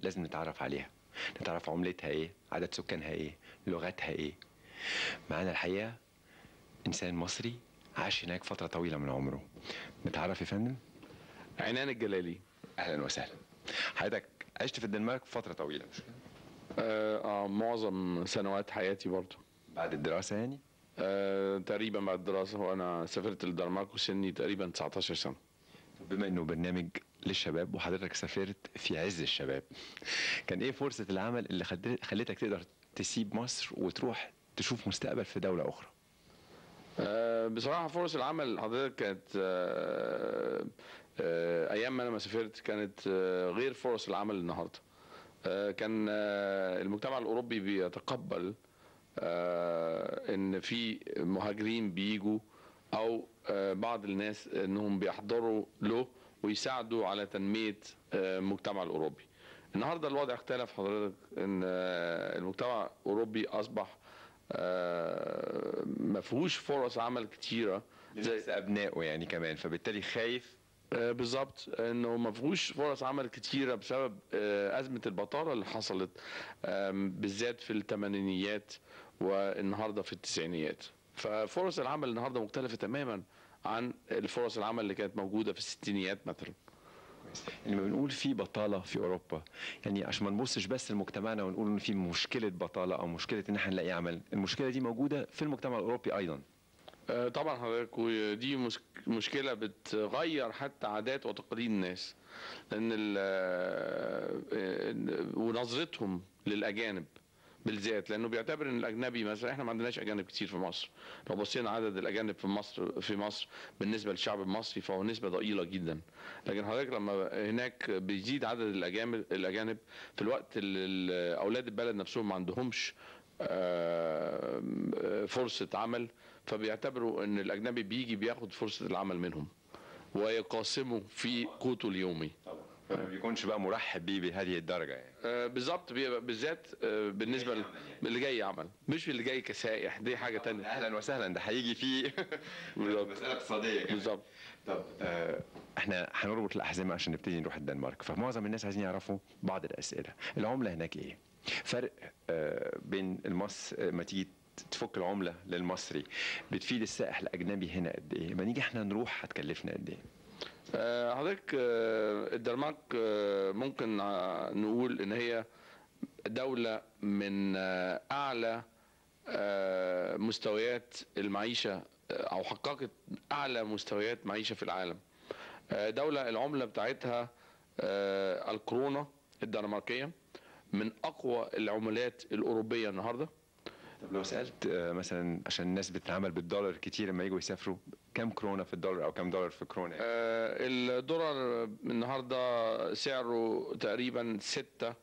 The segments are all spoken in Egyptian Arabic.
لازم نتعرف عليها نتعرف عملتها ايه عدد سكانها ايه لغتها ايه معانا الحقيقه انسان مصري عاش هناك فتره طويله من عمره نتعرف يا فندم عنان الجلالي اهلا وسهلا حضرتك عشت في الدنمارك فتره طويله مش كده آه, آه معظم سنوات حياتي برضو بعد الدراسه يعني آه تقريبا بعد الدراسة وأنا سافرت الدنمارك وسني تقريبا 19 سنة بما انه برنامج للشباب وحضرتك سافرت في عز الشباب كان ايه فرصه العمل اللي خد- خلتك تقدر تسيب مصر وتروح تشوف مستقبل في دوله اخرى آه بصراحة فرص العمل حضرتك كانت آه آه أيام ما أنا ما سافرت كانت آه غير فرص العمل النهاردة آه كان آه المجتمع الأوروبي بيتقبل آه ان في مهاجرين بيجوا او آه بعض الناس انهم بيحضروا له ويساعدوا على تنميه آه المجتمع الاوروبي النهارده الوضع اختلف حضرتك ان آه المجتمع الاوروبي اصبح آه ما فيهوش فرص عمل كتيره زي ابنائه يعني كمان فبالتالي خايف آه، بالظبط انه ما فيهوش فرص عمل كتيره بسبب آه، ازمه البطاله اللي حصلت آم، بالذات في الثمانينيات والنهارده في التسعينيات ففرص العمل النهارده مختلفه تماما عن الفرص العمل اللي كانت موجوده في الستينيات مثلا لما بنقول في بطاله في اوروبا يعني عشان ما نبصش بس لمجتمعنا ونقول ان في مشكله بطاله او مشكله ان احنا نلاقي عمل المشكله دي موجوده في المجتمع الاوروبي ايضا آه، طبعا حضرتك ودي مش- مشكله بتغير حتى عادات وتقاليد الناس لان ال- آه، آه، ونظرتهم للاجانب بالذات لانه بيعتبر ان الاجنبي مثلا احنا ما عندناش اجانب كتير في مصر لو بصينا عدد الاجانب في مصر في مصر بالنسبه للشعب المصري فهو نسبه ضئيله جدا لكن حضرتك لما هناك بيزيد عدد الاجانب الاجانب في الوقت اللي ال- اولاد البلد نفسهم ما عندهمش آه، فرصه عمل فبيعتبروا ان الاجنبي بيجي بياخد فرصه العمل منهم ويقاسموا في قوته اليومي ما بيكونش بقى مرحب بيه بهذه الدرجه يعني آه، بالظبط بيبقى بالذات آه، بالنسبه لل- اللي جاي يعمل مش اللي جاي كسائح دي حاجه تانية اهلا وسهلا ده هيجي فيه بالظبط. مساله اقتصاديه كمان. بالظبط طب آه احنا هنربط الاحزمه عشان نبتدي نروح الدنمارك فمعظم الناس عايزين يعرفوا بعض الاسئله العمله هناك ايه فرق آه بين المص آه، ما تيجي تفك العمله للمصري بتفيد السائح الاجنبي هنا قد ايه ما نيجي احنا نروح هتكلفنا قد ايه آه، حضرتك آه، الدنمارك آه، ممكن آه، نقول ان هي دولة من آه، اعلى آه، مستويات المعيشة آه، او حققت اعلى مستويات معيشة في العالم آه، دولة العملة بتاعتها آه، الكورونا الدنماركية من اقوى العملات الاوروبية النهارده طب لو سالت آه مثلا عشان الناس بتتعامل بالدولار كتير لما يجوا يسافروا كم كورونا في الدولار او كم دولار في كورونا يعني؟ آه، الدولار النهارده سعره تقريبا 6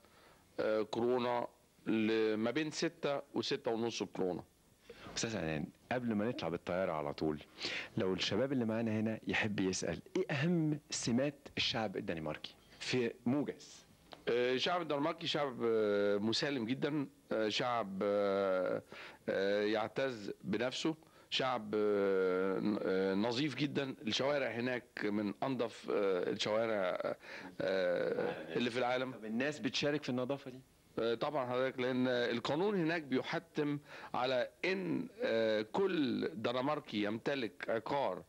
كورونا ل- ما بين 6 و6 ونص كورونا استاذ عنان قبل ما نطلع بالطياره على طول لو الشباب اللي معانا هنا يحب يسال ايه اهم سمات الشعب الدنماركي في موجز آه، الشعب الدنماركي شعب آه، مسالم جدا آه، شعب آه، آه، يعتز بنفسه شعب آه، ن- آه، نظيف جدا الشوارع هناك من انظف آه، الشوارع آه، اللي في العالم طب الناس بتشارك في النظافه دي آه، طبعا حضرتك لان القانون هناك بيحتم على ان آه، كل دنماركي يمتلك عقار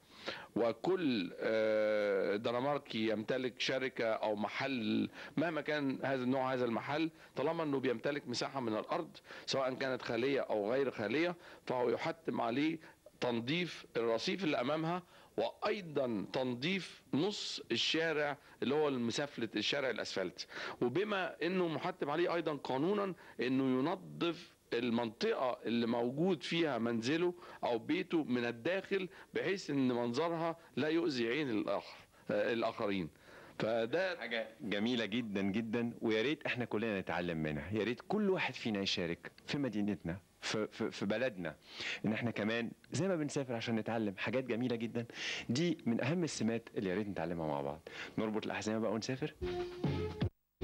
وكل آه، دنماركي يمتلك شركه او محل مهما كان هذا النوع هذا المحل طالما انه بيمتلك مساحه من الارض سواء كانت خاليه او غير خاليه فهو يحتم عليه تنظيف الرصيف اللي امامها وايضا تنظيف نص الشارع اللي هو المسافلة الشارع الاسفلت وبما انه محتم عليه ايضا قانونا انه ينظف المنطقة اللي موجود فيها منزله او بيته من الداخل بحيث ان منظرها لا يؤذي عين الاخر آه، الاخرين فده حاجه جميله جدا جدا ويا ريت احنا كلنا نتعلم منها يا ريت كل واحد فينا يشارك في مدينتنا في, في, في بلدنا ان احنا كمان زي ما بنسافر عشان نتعلم حاجات جميله جدا دي من اهم السمات اللي يا ريت نتعلمها مع بعض نربط الاحزمه بقى ونسافر